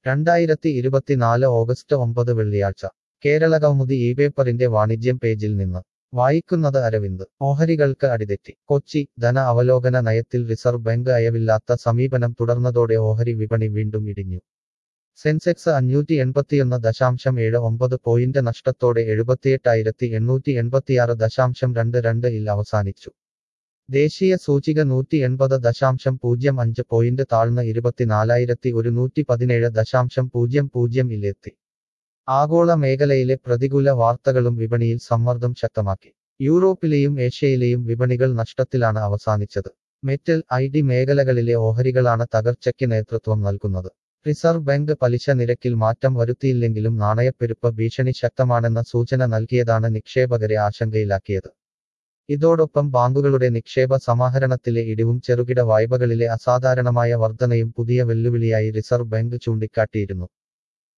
രണ്ടായിരത്തി ഇരുപത്തിനാല് ഓഗസ്റ്റ് ഒമ്പത് വെള്ളിയാഴ്ച കേരളകൗമുദി ഈ പേപ്പറിന്റെ വാണിജ്യം പേജിൽ നിന്ന് വായിക്കുന്നത് അരവിന്ദ് ഓഹരികൾക്ക് അടിതെറ്റി കൊച്ചി ധന അവലോകന നയത്തിൽ റിസർവ് ബാങ്ക് അയവില്ലാത്ത സമീപനം തുടർന്നതോടെ ഓഹരി വിപണി വീണ്ടും ഇടിഞ്ഞു സെൻസെക്സ് അഞ്ഞൂറ്റി എൺപത്തിയൊന്ന് ദശാംശം ഏഴ് ഒമ്പത് പോയിന്റ് നഷ്ടത്തോടെ എഴുപത്തിയെട്ടായിരത്തി എണ്ണൂറ്റി എൺപത്തിയാറ് ദശാംശം രണ്ട് രണ്ട് ഇൽ അവസാനിച്ചു ദേശീയ സൂചിക നൂറ്റി എൺപത് ദശാംശം പൂജ്യം അഞ്ച് പോയിന്റ് താഴ്ന്ന് ഇരുപത്തിനാലായിരത്തി ഒരുന്നൂറ്റി പതിനേഴ് ദശാംശം പൂജ്യം പൂജ്യം ഇലെത്തി ആഗോള മേഖലയിലെ പ്രതികൂല വാർത്തകളും വിപണിയിൽ സമ്മർദ്ദം ശക്തമാക്കി യൂറോപ്പിലെയും ഏഷ്യയിലെയും വിപണികൾ നഷ്ടത്തിലാണ് അവസാനിച്ചത് മെറ്റൽ ഐ ഡി മേഖലകളിലെ ഓഹരികളാണ് തകർച്ചയ്ക്ക് നേതൃത്വം നൽകുന്നത് റിസർവ് ബാങ്ക് പലിശ നിരക്കിൽ മാറ്റം വരുത്തിയില്ലെങ്കിലും നാണയപ്പെരുപ്പ ഭീഷണി ശക്തമാണെന്ന സൂചന നൽകിയതാണ് നിക്ഷേപകരെ ആശങ്കയിലാക്കിയത് ഇതോടൊപ്പം ബാങ്കുകളുടെ നിക്ഷേപ സമാഹരണത്തിലെ ഇടിവും ചെറുകിട വായ്പകളിലെ അസാധാരണമായ വർധനയും പുതിയ വെല്ലുവിളിയായി റിസർവ് ബാങ്ക് ചൂണ്ടിക്കാട്ടിയിരുന്നു